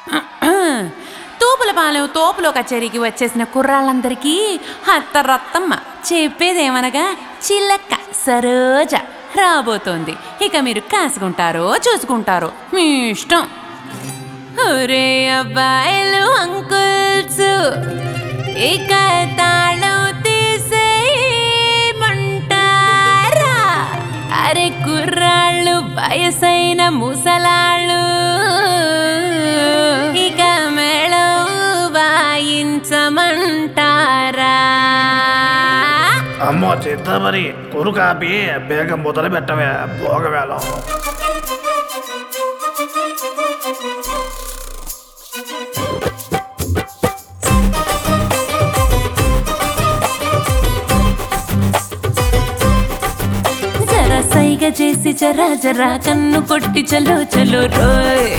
తూపులపాలెం తోపులో కచేరీకి వచ్చేసిన కుర్రాళ్ళందరికీ హత్తరత్తమ్మ చెప్పేదేమనగా చిల్లక్క సరోజ రాబోతోంది ఇక మీరు కాసుకుంటారో చూసుకుంటారో మీ ఇష్టం ఒరే అబ్బాయిలు అంకుల్స్ ఇక తాళం తీసేయమంటారా అరే కుర్రాళ్ళు వయసైన ముసలాళ్ళు ఇక మేళం వాయించమంటారా అమ్మో చిత్తమరి కురుకాపి బేగం మొదలు పెట్టవే భోగవేళం జర సైగ చేసి జరా జరా కన్ను కొట్టి చలో చలో రోయ్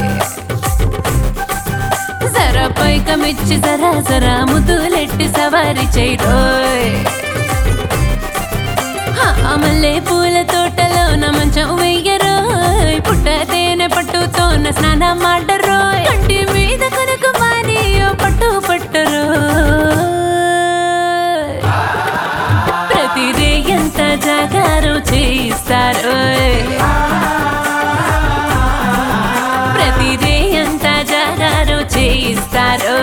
జర పైకమిచ్చి జరా జరా ముదులెట్టి సవారి చేయి రోయ్ మల్లె పూల తోటలో నా మంచం వెయ్యరోయ్ పుట్ట తేనె పట్టుతోన స్నానం మాడరోయ్ కంటి మీద కనుక మారియో పట్టు పట్టరోయ్ ప్రతిదే ఎంత జాగారం చేయిస్తారు ప్రతిదే ఎంత జాగారం చేయిస్తారు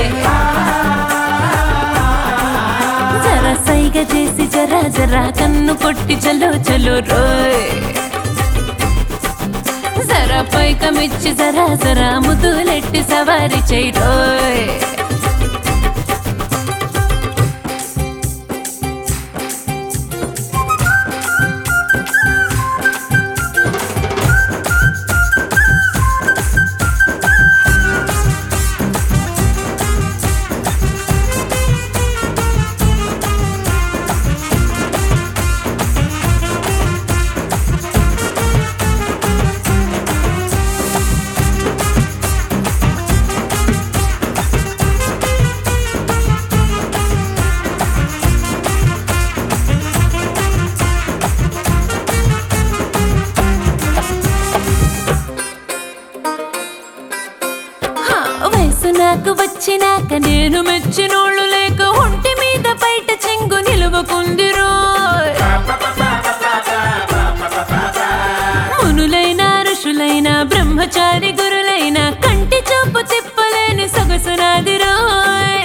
జర సైగ చేసి జరా జరా కన్ను కొట్టి చలో చలో రోయ్ జరా పైకమిచ్చి జరా జరా ముదులెట్టి సవారి చేయి రోయ్ హా, వయసు నాకు వచ్చినాక నేను మెచ్చినోళ్ళు లేక ఒంటి మీద బయట చెంగు నిలువకుందిరో మునులైన ఋషులైన బ్రహ్మచారి గురులైన కంటి చూపు తిప్పలేని సొగసు నాదిరోయ్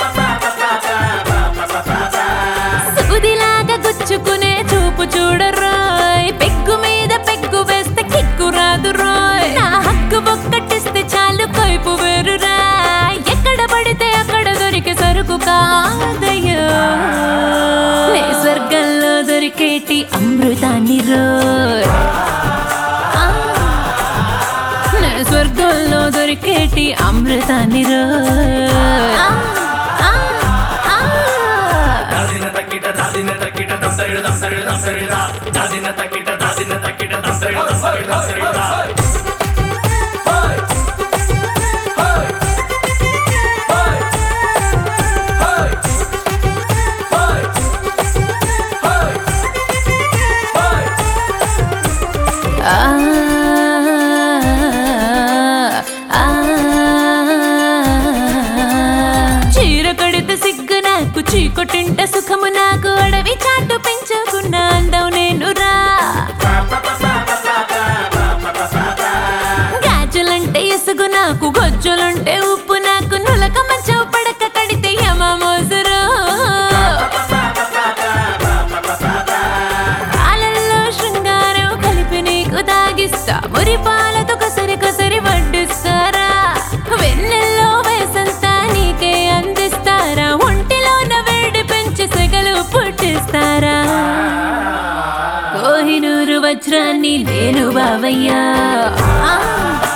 సూదిలాగా గుచ్చుకునే చూపు చూడరోయ్ పెగ్గు మీద పెగ్గు వేస్తే కిక్కు రాదు రోయ్ నా హక్కు ఒక్కటిస్తే చాలు కైపు వేరురా ఎక్కడ పడితే అక్కడ దొరికే సరుకు కాదయ్యో నే స్వర్గంలో దొరికేటి అమృతాన్ని రోయ్ ఆ, నే స్వర్గంలో దొరికేటి అమృతాన్ని రోయ్ ఆ, ఆ, ఆ. దాదిన తక్కిట దాదిన తక్కిట దంసరిడ దంసరిడ దంసరిడ దాదిన తక్కిట దాదిన తక్కిట దంసరిడ దంసరిడ దంసరిడ ఆ ఆ చీర కడితే సిగ్గు నాకు చీకొటింట సుఖము నాకు అడవి చాటు పెంచుకున్న అందం నేను రా గాజులంటే ఇసుగు నాకు గొజ్జులంటే ఉప్పు నాకు నులక మంచం పడక కడితే యమ మోసురు పాలల్లో శృంగారం కలిపి నీకు తాగిస్తా మురి పాలతో కసరి కసరి వడ్డిస్తారా వెన్నెల్లో వేసంతా నీకే అందిస్తారా ఒంటిలోన వేడి పెంచి సెగలు పుట్టిస్తారా కోహినూరు వజ్రాన్ని నేను బావయ్యా ఆ,